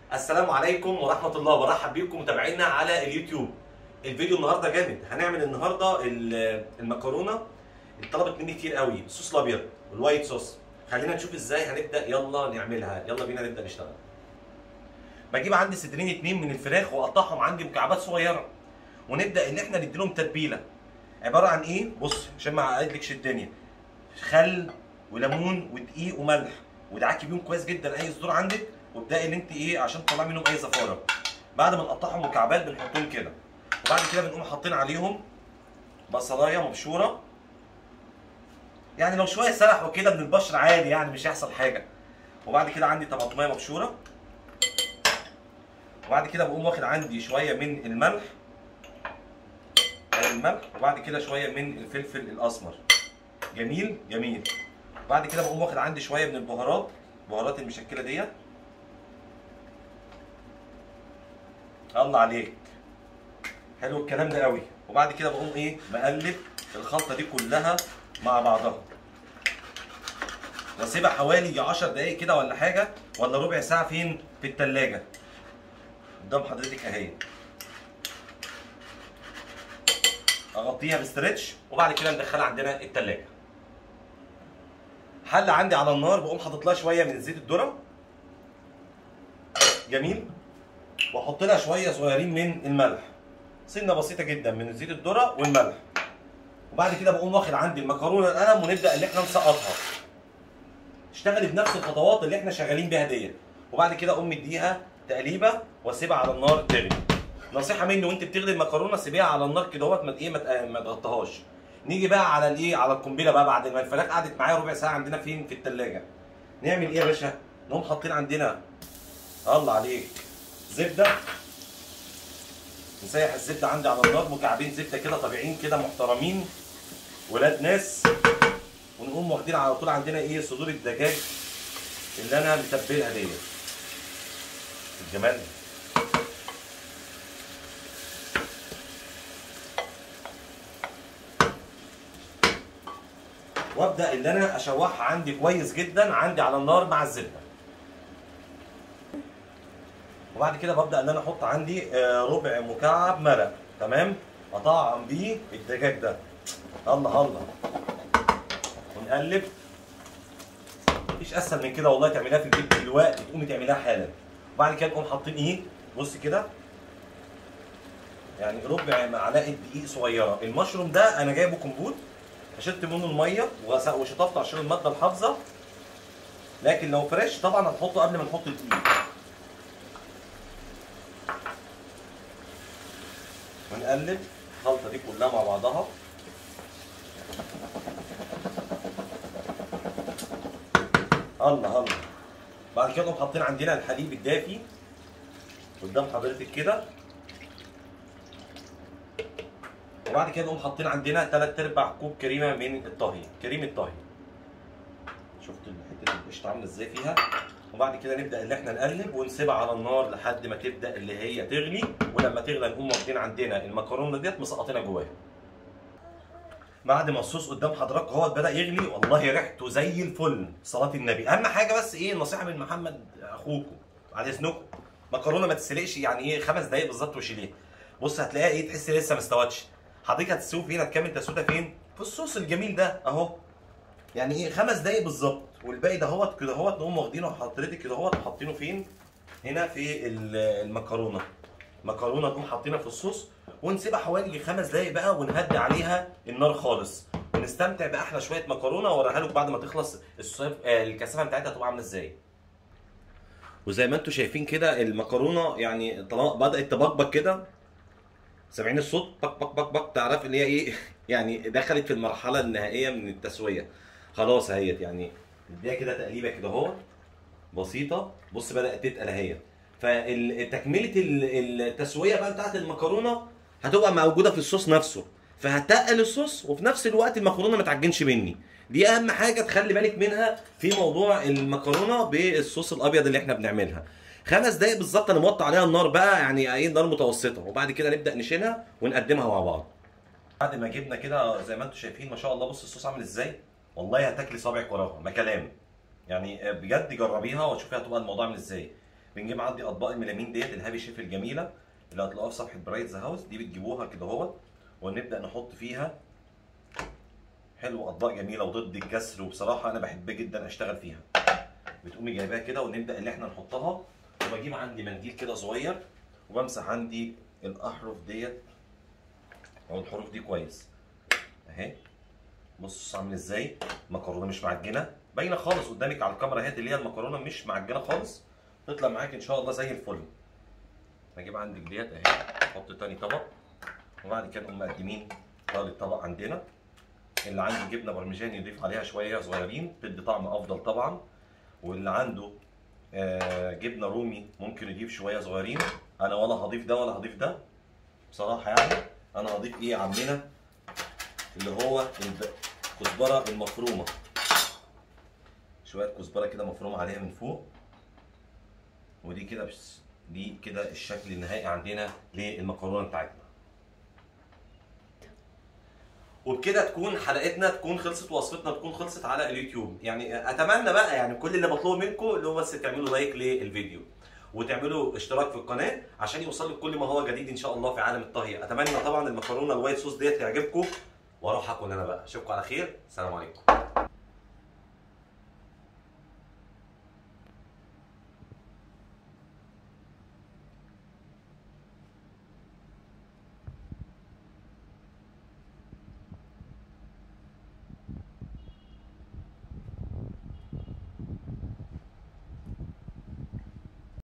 السلام عليكم ورحمه الله وبرحب بيكم متابعينا على اليوتيوب الفيديو النهارده جامد هنعمل النهارده ال- المكرونه اللي طلبت مني كتير قوي الصوص الابيض والوايت صوص خلينا نشوف ازاي هنبدا يلا نعملها يلا بينا نبدا نشتغل بجيب عندي صدرين اتنين من الفراخ واقطعهم عندي مكعبات صغيره ونبدا ان احنا نديلهم تتبيله عباره عن ايه بص عشان ما اقعدلكش الدنيا خل وليمون ودقيق وملح ودعكي بيهم كويس جدا اي صدور عندك وابداي ان انت ايه عشان تطلع منهم اي زفاره بعد ما نقطعهم مكعبات بنحطهم كده وبعد كده بنقوم حاطين عليهم بصلايه مبشوره يعني لو شويه سلحوا كده من البشر عادي يعني مش هيحصل حاجه وبعد كده عندي طماطميه مبشوره وبعد كده بقوم واخد عندي شويه من الملح الملح وبعد كده شويه من الفلفل الاسمر جميل جميل بعد كده بقوم واخد عندي شويه من البهارات البهارات المشكله ديت الله عليك حلو الكلام ده قوي وبعد كده بقوم ايه مقلب الخلطه دي كلها مع بعضها واسيبها حوالي 10 دقايق كده ولا حاجه ولا ربع ساعه فين في التلاجة قدام حضرتك اهي اغطيها بستريتش وبعد كده ندخلها عندنا التلاجة حله عندي على النار بقوم حاطط لها شويه من زيت الذره جميل واحط لها شويه صغيرين من الملح سنه بسيطه جدا من زيت الذره والملح وبعد كده بقوم واخد عندي المكرونه القلم ونبدا ان احنا نسقطها اشتغلي بنفس الخطوات اللي احنا شغالين بيها ديت وبعد كده اقوم مديها تقليبه واسيبها على النار تغلي نصيحه مني وانت بتغلي المكرونه سيبيها على النار كده اهوت ما ايه ما تق- ما تغطيهاش نيجي بقى على الايه على القنبله بقى بعد ما الفراخ قعدت معايا ربع ساعه عندنا فين في الثلاجه نعمل ايه يا باشا نقوم حاطين عندنا الله عليك زبده نسيح الزبده عندي على النار مكعبين زبده كده طبيعيين كده محترمين ولاد ناس ونقوم واخدين على طول عندنا ايه صدور الدجاج اللي انا متبلها ديت الجمال ده. وابدا ان انا اشوحها عندي كويس جدا عندي على النار مع الزبده وبعد كده ببدا ان انا احط عندي آه، ربع مكعب مرق تمام اطعم بيه الدجاج ده الله الله ونقلب مفيش اسهل من كده والله تعمليها في البيت دلوقتي تقومي تعمليها حالا وبعد كده نقوم حاطين ايه بص كده يعني ربع معلقه دقيق صغيره المشروم ده انا جايبه كمبوت شلت منه الميه وغس- وشطفته عشان الماده الحافظه لكن لو فريش طبعا هنحطه قبل ما نحط الدقيق ونقلب الخلطه دي كلها مع بعضها الله الله بعد كده نقوم حاطين عندنا الحليب الدافي قدام حضرتك كده وبعد كده نقوم حاطين عندنا تلات ارباع كوب كريمه من الطهي كريمه طهي شفت حته القشطه عامله ازاي فيها وبعد كده نبدا ان احنا نقلب ونسيبها على النار لحد ما تبدا اللي هي تغلي ولما تغلى نقوم واخدين عندنا المكرونه ديت مسقطينها جواها بعد ما الصوص قدام حضرتك اهوت بدا يغلي والله ريحته زي الفل صلاه النبي اهم حاجه بس ايه نصيحه من محمد اخوكم بعد اذنكم مكرونه ما تسلقش يعني ايه خمس دقايق بالظبط وشيليها بص هتلاقيها ايه تحس لسه ما استوتش حضرتك هتسوي فين هتكمل تسويتها فين في الصوص الجميل ده اهو يعني ايه خمس دقايق بالظبط والباقي ده هوت كده هوت نقوم واخدينه حضرتك كده هوت وحاطينه فين هنا في ال- المكرونه مكرونه نقوم حاطينها في الصوص ونسيبها حوالي خمس دقايق بقى ونهدي عليها النار خالص ونستمتع باحلى شويه مكرونه واوريها لكم بعد ما تخلص الصيف آه، الكثافه بتاعتها هتبقى عامله ازاي وزي ما انتم شايفين كده المكرونه يعني طالما بدات تبقبق كده سامعين الصوت بق بق بق بق تعرف ان هي ايه يعني دخلت في المرحله النهائيه من التسويه خلاص اهيت يعني نديها كده تقليبه كده اهو بسيطه بص بدات تتقل اهي فتكمله التسويه بقى بتاعت المكرونه هتبقى موجوده في الصوص نفسه فهتقل الصوص وفي نفس الوقت المكرونه ما تعجنش مني دي اهم حاجه تخلي بالك منها في موضوع المكرونه بالصوص الابيض اللي احنا بنعملها خمس دقايق بالظبط انا موطي عليها النار بقى يعني ايه نار متوسطه وبعد كده نبدا نشيلها ونقدمها مع بعض بعد ما جبنا كده زي ما انتم شايفين ما شاء الله بص الصوص عامل ازاي والله هتاكلي صابعك وراها ما كلام يعني بجد جربيها وشوفي هتبقى الموضوع عامل ازاي بنجيب عندي اطباق الميلامين ديت الهابي شيف الجميله اللي هتلاقوها في صفحه برايت ذا هاوس دي بتجيبوها كده اهوت ونبدا نحط فيها حلو اطباق جميله وضد الكسر وبصراحه انا بحب جدا اشتغل فيها بتقومي جايباها كده ونبدا اللي احنا نحطها وبجيب عندي منديل كده صغير وبمسح عندي الاحرف ديت او الحروف دي كويس اهي بص عامل ازاي مكرونه مش معجنه باينه خالص قدامك على الكاميرا اهي اللي هي المكرونه مش معجنه خالص تطلع معاك ان شاء الله زي الفل هجيب عندك ديت اهي احط تاني طبق وبعد كده نقوم مقدمين تالت طبق عندنا اللي عنده جبنه برمجان يضيف عليها شويه صغيرين تدي طعم افضل طبعا واللي عنده آه جبنه رومي ممكن يضيف شويه صغيرين انا ولا هضيف ده ولا هضيف ده بصراحه يعني انا هضيف ايه يا عمنا اللي هو الب- الكزبره المفرومه شويه كزبره كده مفرومه عليها من فوق ودي كده بس دي كده الشكل النهائي عندنا للمكرونه بتاعتنا وبكده تكون حلقتنا تكون خلصت وصفتنا تكون خلصت على اليوتيوب يعني اتمنى بقى يعني كل اللي بطلبه منكم اللي هو بس تعملوا لايك للفيديو وتعملوا اشتراك في القناه عشان يوصل لك كل ما هو جديد ان شاء الله في عالم الطهي اتمنى طبعا المكرونه الوايت صوص ديت تعجبكم واروح اكل انا بقى اشوفكم على خير سلام عليكم